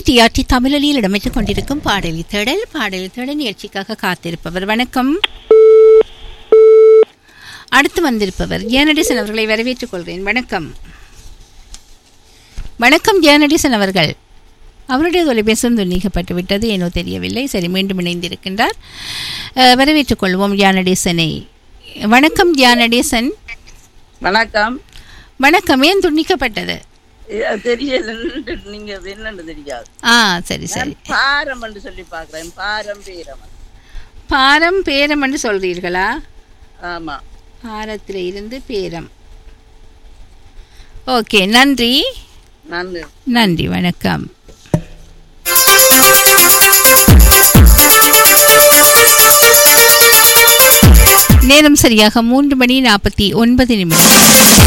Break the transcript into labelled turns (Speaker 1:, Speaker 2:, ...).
Speaker 1: TRT தமிழொலியில் இடம்பெற்றுக் கொண்டிருக்கும் பாடலி தேடல் பாடலி தேடல் நிகழ்ச்சிக்காக காத்திருப்பவர் வணக்கம் அடுத்து வந்திருப்பவர் ஜேனடிசன் அவர்களை வரவேற்றுக் கொள்கிறேன் வணக்கம் வணக்கம் ஜேனடிசன் அவர்கள் அவருடைய தொலைபேசி துண்டிக்கப்பட்டு விட்டது ஏனோ தெரியவில்லை சரி மீண்டும் இணைந்திருக்கின்றார் அஹ், வரவேற்றுக் கொள்வோம் ஜானடேசனை வணக்கம் ஜானடேசன்
Speaker 2: வணக்கம்
Speaker 1: வணக்கம் ஏன் துண்டிக்கப்பட்டது
Speaker 2: ஏ, தெரியல நீங்க என்னன்னு தெரியாது
Speaker 1: ஆ சரி சரி
Speaker 2: நான் பாரம் என்று சொல்லி பாக்குறேன் பாரம் பேரம்
Speaker 1: பாரம் பேரம் என்று சொல்றீர்களா
Speaker 2: ஆமா
Speaker 1: பாரத்தில் இருந்து பேரம் ஓகே நன்றி
Speaker 2: நன்றி
Speaker 1: நன்றி வணக்கம் நேரம் சரியாக மூன்று மணி நாற்பத்தி ஒன்பது நிமிடம்